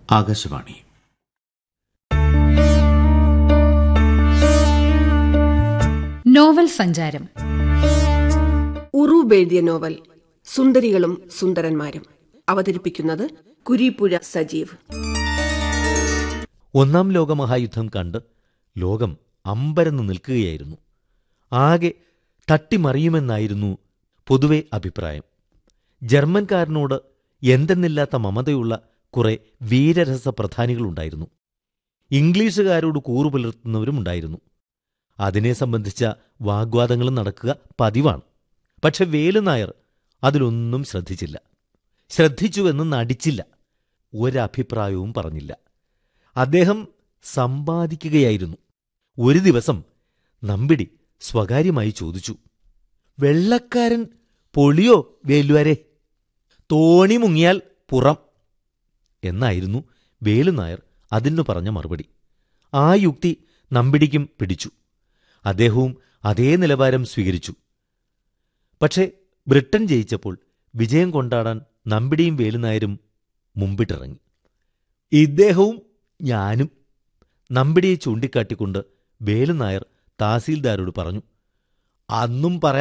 Akashvani novel സഞ്ചാരം ഉറൂബ് എഴുതിയ novel സുന്ദരികളും സുന്ദരന്മാരും അവതരിപ്പിക്കുന്നത് കുരീപ്പുഴ സജീവ് ഒന്നാം ലോകമഹായുദ്ധം കണ്ട് ലോകം അമ്പരന്ന് നിൽക്കുകയായിരുന്നു ആകെ തട്ടിമറിയുമെന്നായിരുന്നു പൊതുവെ അഭിപ്രായം ജർമ്മൻകാരനോട് എന്തെന്നില്ലാത്ത മമതയുള്ള കുറെ വീരരസ പ്രധാനികളുണ്ടായിരുന്നു ഇംഗ്ലീഷുകാരോട് കൂറു പുലർത്തുന്നവരുമുണ്ടായിരുന്നു അതിനെ സംബന്ധിച്ച വാഗ്വാദങ്ങളും നടക്കുക പതിവാണ് പക്ഷെ വേലുനായർ അതിലൊന്നും ശ്രദ്ധിച്ചില്ല ശ്രദ്ധിച്ചുവെന്ന് നടിച്ചില്ല ഒരഭിപ്രായവും പറഞ്ഞില്ല അദ്ദേഹം സമ്പാദിക്കുകയായിരുന്നു ഒരു ദിവസം നമ്പിടി സ്വകാര്യമായി ചോദിച്ചു വെള്ളക്കാരൻ പൊളിയോ വേലുവരെ തോണി മുങ്ങിയാൽ പുറം എന്നായിരുന്നു വേലുനായർ അതിനു പറഞ്ഞ മറുപടി ആ യുക്തി നമ്പിടിക്കും പിടിച്ചു അദ്ദേഹവും അതേ നിലവാരം സ്വീകരിച്ചു പക്ഷേ ബ്രിട്ടൻ ജയിച്ചപ്പോൾ വിജയം കൊണ്ടാടാൻ നമ്പിടിയും വേലുനായരും മുമ്പിട്ടിറങ്ങി ഇദ്ദേഹവും ഞാനും നമ്പിടിയെ ചൂണ്ടിക്കാട്ടിക്കൊണ്ട് വേലുനായർ തഹസീൽദാരോട് പറഞ്ഞു അന്നും പറയാൻ